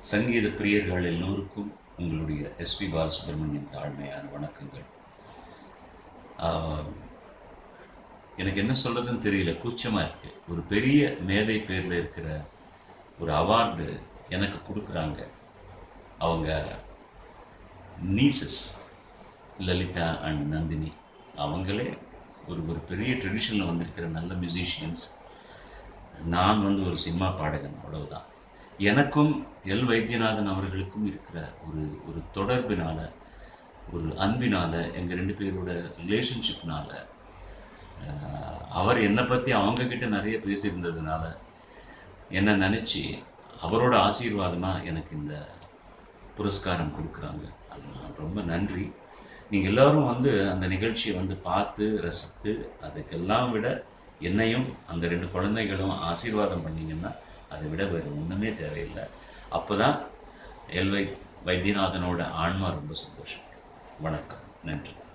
சங்கீத பிரியர்கள் எல்லோருக்கும் உங்களுடைய எஸ்பி பாலசுப்ரமணியன் தாழ்மையான வணக்கங்கள் ஆஹ், எனக்கு என்ன சொல்றதுன்னு தெரியல கூச்சமாக இருக்கு ஒரு பெரிய மேதை பேரில் இருக்கிற ஒரு அவார்டு எனக்கு கொடுக்குறாங்க அவங்க நீசஸ் லலிதா அண்ட் நந்தினி அவங்களே ஒரு ஒரு பெரிய ட்ரெடிஷனில் வந்திருக்கிற நல்ல மியூசிஷியன்ஸ் நான் வந்து ஒரு சினிமா பாடகன் அவ்வளவுதான் எனக்கும் எல் வைத்தியநாதன் அவர்களுக்கும் இருக்கிற ஒரு ஒரு தொடர்பினால ஒரு அன்பினால எங்கள் ரெண்டு பேரோட ரிலேஷன்ஷிப்னால அவர் என்னை பற்றி அவங்கக்கிட்ட நிறைய பேசியிருந்ததுனால என்னை நினச்சி அவரோட ஆசீர்வாதமாக எனக்கு இந்த புரஸ்காரம் கொடுக்குறாங்க அது நான் ரொம்ப நன்றி நீங்கள் எல்லாரும் வந்து அந்த நிகழ்ச்சியை வந்து பார்த்து ரசித்து அதுக்கெல்லாம் விட என்னையும் அந்த ரெண்டு குழந்தைகளும் ஆசீர்வாதம் பண்ணீங்கன்னா அதை விட வேறு ஒன்றுமே தேவையில்லை அப்போ தான் எல்வை வைத்தியநாதனோட ஆன்மா ரொம்ப சந்தோஷம் வணக்கம் நன்றி